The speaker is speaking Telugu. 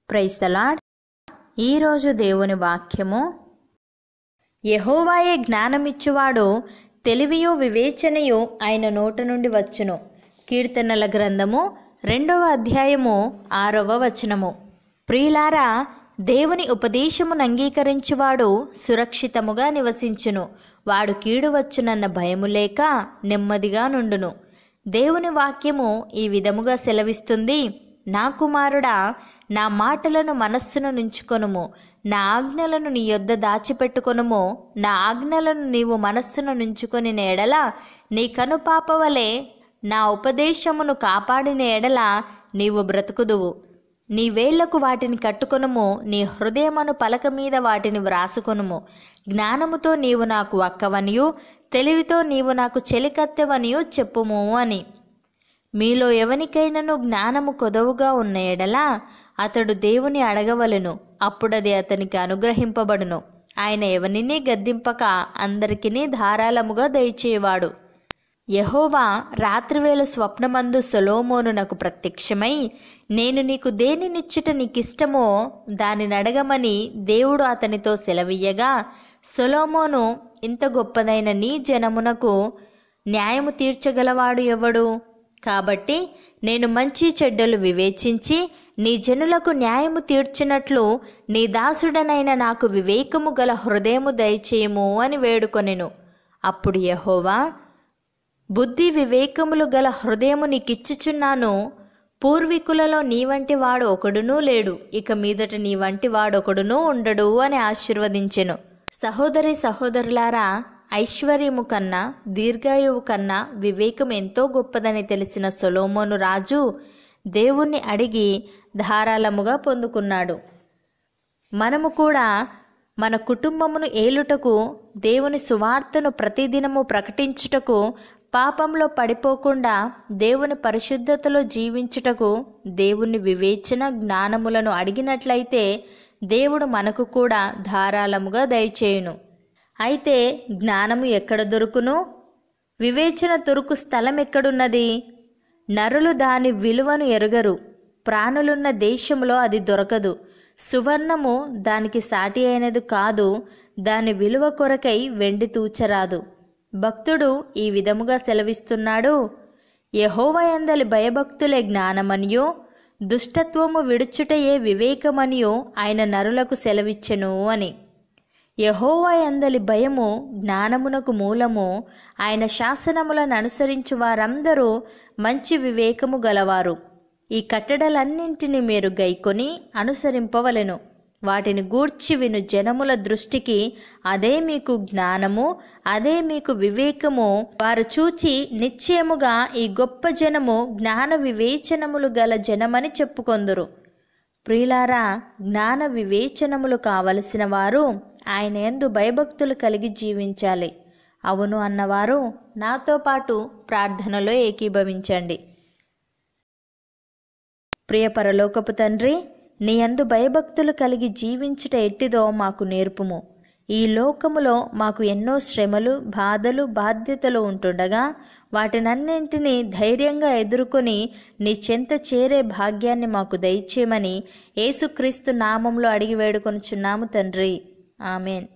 ప్రైస్తలాడ్ ఈరోజు దేవుని వాక్యము యహోవాయే జ్ఞానమిచ్చువాడు తెలివియు వివేచనయు ఆయన నోట నుండి వచ్చును కీర్తనల గ్రంథము రెండవ అధ్యాయము ఆరవ వచనము ప్రియులారా దేవుని ఉపదేశమును అంగీకరించువాడు సురక్షితముగా నివసించును వాడు కీడు వచ్చునన్న భయము లేక నెమ్మదిగా నుండును దేవుని వాక్యము ఈ విధముగా సెలవిస్తుంది నా కుమారుడా నా మాటలను మనస్సును నుంచుకొనుము నా ఆజ్ఞలను నీ యొద్ద దాచిపెట్టుకొనుము నా ఆజ్ఞలను నీవు మనస్సును నుంచుకొని ఎడల నీ కనుపాప వలె నా ఉపదేశమును కాపాడిన ఎడల నీవు బ్రతుకుదువు నీ వేళ్లకు వాటిని కట్టుకొనుము నీ హృదయమను పలక మీద వాటిని వ్రాసుకొనుము జ్ఞానముతో నీవు నాకు అక్కవనియు తెలివితో నీవు నాకు చెలికత్తెవనియు చెప్పుము అని మీలో ఎవనికైనను జ్ఞానము కొదవుగా ఉన్న ఎడల అతడు దేవుని అడగవలెను అప్పుడది అతనికి అనుగ్రహింపబడును ఆయన ఎవనిని గద్దింపక అందరికినీ ధారాళముగా దయచేవాడు యహోవా రాత్రివేళ స్వప్నమందు సొలోమోనునకు ప్రత్యక్షమై నేను నీకు దేనినిచ్చుట నీకిష్టమో దానిని అడగమని దేవుడు అతనితో సెలవియ్యగా సొలోమోను ఇంత గొప్పదైన నీ జనమునకు న్యాయము తీర్చగలవాడు ఎవడు కాబట్టి నేను మంచి చెడ్డలు వివేచించి నీ జనులకు న్యాయము తీర్చినట్లు నీ దాసుడనైన నాకు వివేకము గల హృదయము దయచేయము అని వేడుకొనెను అప్పుడు యహోవా బుద్ధి వివేకములు గల హృదయము నీకిచ్చుచున్నాను పూర్వీకులలో నీ వంటి వాడు ఒకడునూ లేడు ఇక మీదట నీ వంటి వాడొకడునూ ఉండడు అని ఆశీర్వదించెను సహోదరి సహోదరులారా ఐశ్వర్యము కన్నా దీర్ఘాయువు కన్నా వివేకం ఎంతో గొప్పదని తెలిసిన సొలోమోను రాజు దేవుణ్ణి అడిగి ధారాళముగా పొందుకున్నాడు మనము కూడా మన కుటుంబమును ఏలుటకు దేవుని సువార్తను ప్రతిదినము ప్రకటించుటకు పాపంలో పడిపోకుండా దేవుని పరిశుద్ధతలో జీవించుటకు దేవుని వివేచన జ్ఞానములను అడిగినట్లయితే దేవుడు మనకు కూడా ధారాళముగా దయచేయును అయితే జ్ఞానము ఎక్కడ దొరుకును వివేచన దొరుకు స్థలం ఎక్కడున్నది నరులు దాని విలువను ఎరుగరు ప్రాణులున్న దేశంలో అది దొరకదు సువర్ణము దానికి సాటి అయినది కాదు దాని విలువ కొరకై వెండి తూచరాదు భక్తుడు ఈ విధముగా సెలవిస్తున్నాడు యహోవయందలి భయభక్తులే జ్ఞానమనియో దుష్టత్వము విడుచుటయే వివేకమనియో ఆయన నరులకు సెలవిచ్చెను అని యహోవయందలి భయము జ్ఞానమునకు మూలము ఆయన శాసనములను అనుసరించు వారందరూ మంచి వివేకము గలవారు ఈ కట్టడలన్నింటినీ మీరు గైకొని అనుసరింపవలెను వాటిని గూర్చి విను జనముల దృష్టికి అదే మీకు జ్ఞానము అదే మీకు వివేకము వారు చూచి నిశ్చయముగా ఈ గొప్ప జనము జ్ఞాన వివేచనములు గల జనమని చెప్పుకొందురు ప్రియులారా జ్ఞాన వివేచనములు కావలసిన వారు ఆయన ఎందు భయభక్తులు కలిగి జీవించాలి అవును అన్నవారు నాతో పాటు ప్రార్థనలో ఏకీభవించండి ప్రియ పరలోకపు తండ్రి నీ అందు భయభక్తులు కలిగి జీవించుట ఎట్టిదో మాకు నేర్పుము ఈ లోకములో మాకు ఎన్నో శ్రమలు బాధలు బాధ్యతలు ఉంటుండగా వాటినన్నింటినీ ధైర్యంగా ఎదుర్కొని నీ చెంత చేరే భాగ్యాన్ని మాకు దయచేయమని యేసుక్రీస్తు నామంలో అడిగి వేడుకొనుచున్నాము తండ్రి ఆమెన్